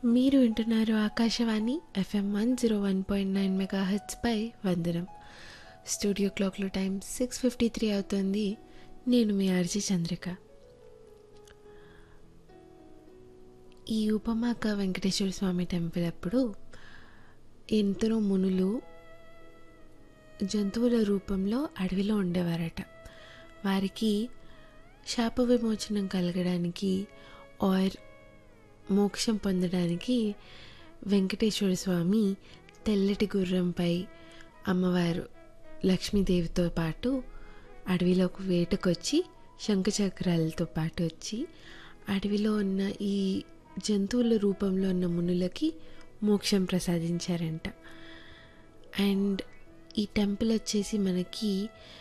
మీరు వింటున్నారు Akashvani FM one zero one point nine mega హెచ్పై వందనం స్టూడియో క్లాక్లో టైం సిక్స్ ఫిఫ్టీ త్రీ అవుతుంది నేను మీ ఆర్జీ చంద్రిక ఈ ఉపమాక వెంకటేశ్వర స్వామి టెంపుల్ అప్పుడు ఎందరో మునులు జంతువుల రూపంలో అడవిలో ఉండేవారట వారికి శాప విమోచనం కలగడానికి ఆర్ మోక్షం పొందడానికి వెంకటేశ్వర స్వామి తెల్లటి గుర్రంపై అమ్మవారు లక్ష్మీదేవితో పాటు అడవిలోకి వేటకొచ్చి శంఖచక్రాలతో పాటు వచ్చి అడవిలో ఉన్న ఈ జంతువుల రూపంలో ఉన్న మునులకి మోక్షం ప్రసాదించారంట అండ్ ఈ టెంపుల్ వచ్చేసి మనకి